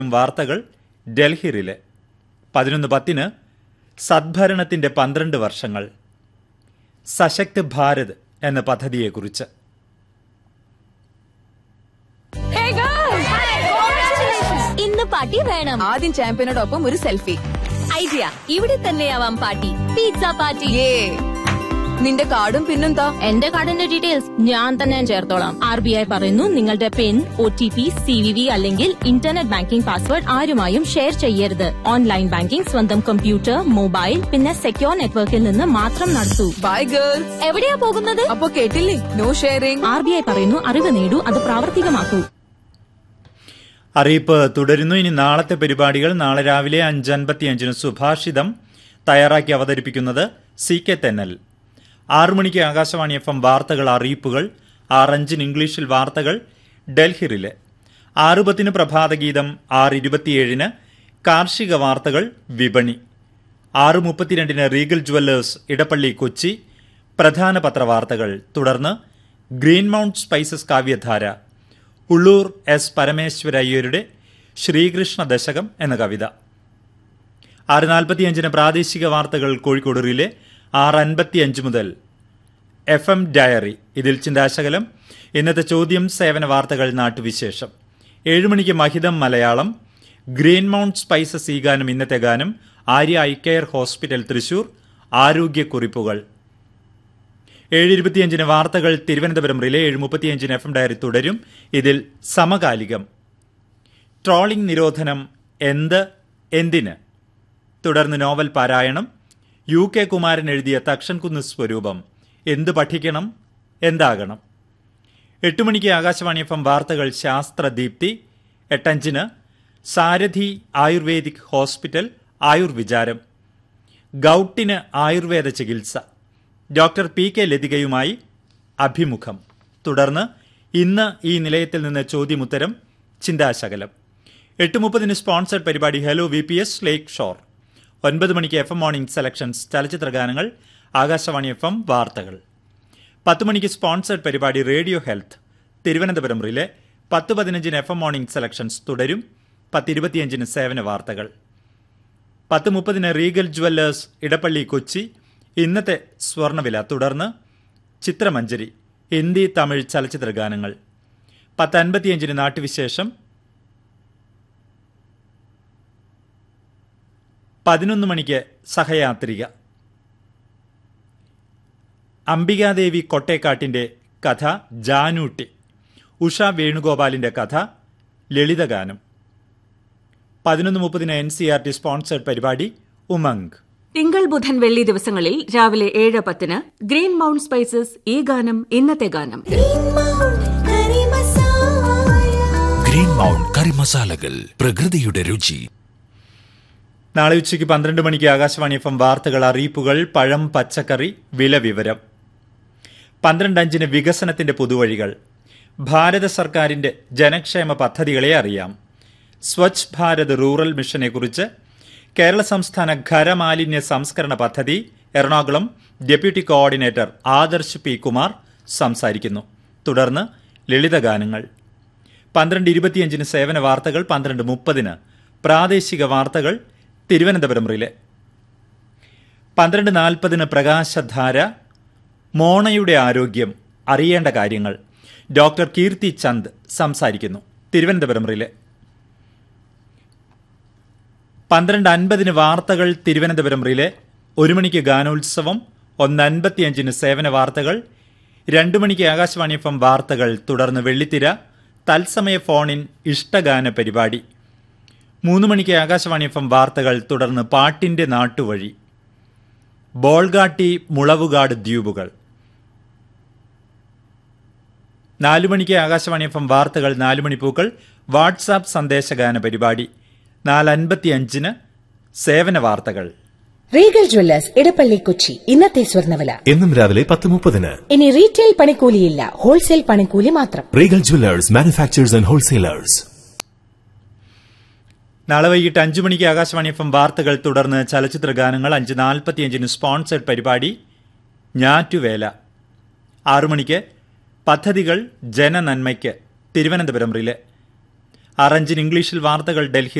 വാർത്തകൾ ഡൽഹിയിലെ പതിനൊന്ന് പത്തിന് സദ്ഭരണത്തിന്റെ പന്ത്രണ്ട് വർഷങ്ങൾ സശക്ത് ഭാരത് എന്ന പദ്ധതിയെക്കുറിച്ച് ഇന്ന് പാർട്ടി വേണം ആദ്യം ചാമ്പ്യനോടൊപ്പം ഒരു സെൽഫി ഐഡിയ ഇവിടെ തന്നെയാവാം പാർട്ടി പിസ്സ പാർട്ടി ഏ നിന്റെ കാർഡും പിന്നെന്താ എന്റെ കാർഡിന്റെ ഡീറ്റെയിൽസ് ഞാൻ തന്നെ ചേർത്തോളാം ആർ ബി ഐ പറയുന്നു നിങ്ങളുടെ PIN O T P C V V അല്ലെങ്കിൽ ഇന്റർനെറ്റ് ബാങ്കിംഗ് പാസ്വേഡ് ആരുമായും ഷെയർ ചെയ്യരുത് ഓൺലൈൻ ബാങ്കിംഗ് സ്വന്തം കമ്പ്യൂട്ടർ മൊബൈൽ പിന്നെ സെക്യോർ നെറ്റ്വർക്കിൽ നിന്ന് മാത്രം നടത്തൂ ബൈ ഗേൾസ് എവിടെയാ പോകുന്നത് അപ്പൊ കേട്ടില്ലേ no sharing R B I പറയുന്നു അറിവ് നേടൂ അത് പ്രാവർത്തികമാക്കൂ അറിയിപ്പ് തുടരുന്നു ഇനി നാളത്തെ പരിപാടികൾ നാളെ രാവിലെ അഞ്ചൻപത്തിയഞ്ചിന് സുഭാഷിതം തയ്യാറാക്കി അവതരിപ്പിക്കുന്നത് സി കെ തെന്നൽ ആറു മണിക്ക് ആകാശവാണി എഫ് എം വാർത്തകൾ അറിയിപ്പുകൾ ആറഞ്ചിന് ഇംഗ്ലീഷിൽ വാർത്തകൾ ഡൽഹിയിലെ ആറ് പത്തിന് പ്രഭാതഗീതം ആറ് ഇരുപത്തിയേഴിന് കാർഷിക വാർത്തകൾ വിപണി ആറ് മുപ്പത്തിരണ്ടിന് റീഗൽ ജുവല്ലേഴ്സ് ഇടപ്പള്ളി കൊച്ചി പ്രധാന പത്രവാർത്തകൾ തുടർന്ന് ഗ്രീൻ മൗണ്ട് സ്പൈസസ് കാവ്യധാര ഉള്ളൂർ എസ് പരമേശ്വര അയ്യരുടെ ശ്രീകൃഷ്ണ ദശകം എന്ന കവിത ആറ് നാൽപ്പത്തിയഞ്ചിന് പ്രാദേശിക വാർത്തകൾ കോഴിക്കോട് റിലെ ആറ് അൻപത്തിയഞ്ച് മുതൽ എഫ് എം ഡയറി ഇതിൽ ചിന്താശകലം ഇന്നത്തെ ചോദ്യം സേവന വാർത്തകൾ നാട്ടുവിശേഷം ഏഴ് മണിക്ക് മഹിതം മലയാളം ഗ്രീൻ മൗണ്ട് സ്പൈസസ് ഈ ഗാനം ഇന്നത്തെ ഗാനം Arya Eye Care Hospital Thrissur ആരോഗ്യക്കുറിപ്പുകൾ ഏഴ് ഇരുപത്തിയഞ്ചിന് വാർത്തകൾ തിരുവനന്തപുരം റിലേ ഏഴ് മുപ്പത്തിയഞ്ചിന് എഫ് എം ഡയറി തുടരും ഇതിൽ സമകാലികം ട്രോളിംഗ് നിരോധനം എന്ത് എന്തിന് തുടർന്ന് നോവൽ പാരായണം യു കെ കുമാരൻ എഴുതിയ തക്ഷൻകുന്ന് സ്വരൂപം എന്ത് പഠിക്കണം എന്താകണം എട്ട് മണിക്ക് ആകാശവാണി എഫ് എം വാർത്തകൾ ശാസ്ത്രദീപ്തി എട്ടഞ്ചിന് സാരഥി ആയുർവേദിക് ഹോസ്പിറ്റൽ ആയുർവിചാരം ഗൌട്ടിന് ആയുർവേദ ചികിത്സ ഡോക്ടർ പി കെ ലതികയുമായി അഭിമുഖം തുടർന്ന് ഇന്ന് ഈ നിലയത്തിൽ നിന്ന് ചോദ്യമുത്തരം ചിന്താശകലം എട്ട് മുപ്പതിന് സ്പോൺസർഡ് പരിപാടി hello V P S Lakeshore ഒൻപത് മണിക്ക് എഫ് എം മോർണിംഗ് സെലക്ഷൻസ് ചലച്ചിത്ര ഗാനങ്ങൾ ആകാശവാണി എഫ് എം വാർത്തകൾ പത്ത് മണിക്ക് സ്പോൺസർഡ് പരിപാടി റേഡിയോ ഹെൽത്ത് തിരുവനന്തപുരം റിലെ പത്ത് പതിനഞ്ചിന് എഫ് എം മോർണിംഗ് സെലക്ഷൻസ് തുടരും പത്തിരുപത്തിയഞ്ചിന് സേവന വാർത്തകൾ പത്ത് മുപ്പതിന് റീഗൽ ജുവല്ലേഴ്സ് ഇടപ്പള്ളി കൊച്ചി ഇന്നത്തെ സ്വർണ്ണവില തുടർന്ന് ചിത്രമഞ്ജരി ഹിന്ദി തമിഴ് ചലച്ചിത്ര ഗാനങ്ങൾ പത്ത് അൻപത്തിയഞ്ചിന് നാട്ടുവിശേഷം പതിനൊന്ന് മണിക്ക് സഹയാത്രിക അംബികാദേവി കൊട്ടേക്കാട്ടിന്റെ കഥ ജാനൂട്ടി ഉഷ വേണുഗോപാലിന്റെ കഥ ലളിതഗാനം പതിനൊന്ന് മുപ്പതിന് N C R T sponsored പരിപാടി ഉമംഗ് തിങ്കൾ ബുധൻ വെള്ളി ദിവസങ്ങളിൽ രാവിലെ ഏഴ് പത്തിന് ഗ്രീൻ മൗണ്ട് സ്പൈസസ് ഈ ഗാനം ഇന്നത്തെ ഗാനം ഗ്രീൻ മൗണ്ട് കറി മസാലകൾ പ്രകൃതിയുടെ രുചി നാളെ ഉച്ചയ്ക്ക് പന്ത്രണ്ട് മണിക്ക് ആകാശവാണി എഫ് എം വാർത്തകൾ അറിയിപ്പുകൾ പഴം പച്ചക്കറി വില വിവരം പന്ത്രണ്ട് അഞ്ചിന് വികസനത്തിന്റെ പുതുവഴികൾ ഭാരത സർക്കാരിന്റെ ജനക്ഷേമ പദ്ധതികളെ അറിയാം സ്വച്ഛ് ഭാരത് റൂറൽ മിഷനെക്കുറിച്ച് കേരള സംസ്ഥാന ഖരമാലിന്യ സംസ്കരണ പദ്ധതി Ernakulam deputy coordinator Adarsh P Kumar സംസാരിക്കുന്നു തുടർന്ന് ലളിതഗാനങ്ങൾ പന്ത്രണ്ട് ഇരുപത്തിയഞ്ചിന് സേവന വാർത്തകൾ പന്ത്രണ്ട് മുപ്പതിന് പ്രാദേശിക വാർത്തകൾ തിരുവനന്തപുരം റിലെ പന്ത്രണ്ട് നാൽപ്പതിന് പ്രകാശധാര മോണയുടെ ആരോഗ്യം അറിയേണ്ട കാര്യങ്ങൾ ഡോക്ടർ കീർത്തി ചന്ദ് സംസാരിക്കുന്നു തിരുവനന്തപുരം റിലെ പന്ത്രണ്ട് അൻപതിന് വാർത്തകൾ തിരുവനന്തപുരം റിലെ ഒരു മണിക്ക് ഗാനോത്സവം ഒന്ന് അൻപത്തിയഞ്ചിന് സേവന വാർത്തകൾ രണ്ടു മണിക്ക് ആകാശവാണി എഫ് എം വാർത്തകൾ തുടർന്ന് വെള്ളിത്തിര തത്സമയ ഫോണിൻ ഇഷ്ടഗാന പരിപാടി മൂന്ന് മണിക്ക് ആകാശവാണി എഫ് എം വാർത്തകൾ തുടർന്ന് പാട്ടിന്റെ നാട്ടുവഴി ബോൾഗാട്ടി മുളവുകാട് ദ്വീപുകൾ നാലു മണിക്ക് ആകാശവാണി എഫ് എം വാർത്തകൾ നാലു മണിപ്പൂക്കൾ വാട്സാപ്പ് സന്ദേശഗാന പരിപാടി നാലൻപത്തിയഞ്ചിന് സേവന വാർത്തകൾ റീഗൽ ജ്വല്ലേഴ്സ് ഇടപ്പള്ളി കൊച്ചി ഇന്നത്തെ സ്വർണ്ണവില എന്നും രാവിലെ പത്ത് മുപ്പതിന് ഇനി റീറ്റെയിൽ പണിക്കൂലിയില്ല ഹോൾസെയിൽ പണിക്കൂലി മാത്രം Regal Jewellers manufacturers and wholesalers നാളെ വൈകിട്ട് അഞ്ചു മണിക്ക് ആകാശവാണി എഫ് എം വാർത്തകൾ തുടർന്ന് ചലച്ചിത്ര ഗാനങ്ങൾ അഞ്ച് നാൽപ്പത്തിയഞ്ചിന് സ്പോൺസർഡ് പരിപാടി ഞാറ്റുവേല ആറു മണിക്ക് പദ്ധതികൾ ജനനന്മയ്ക്ക് തിരുവനന്തപുരം റിലെ ആറഞ്ചിന് ഇംഗ്ലീഷിൽ വാർത്തകൾ ഡൽഹി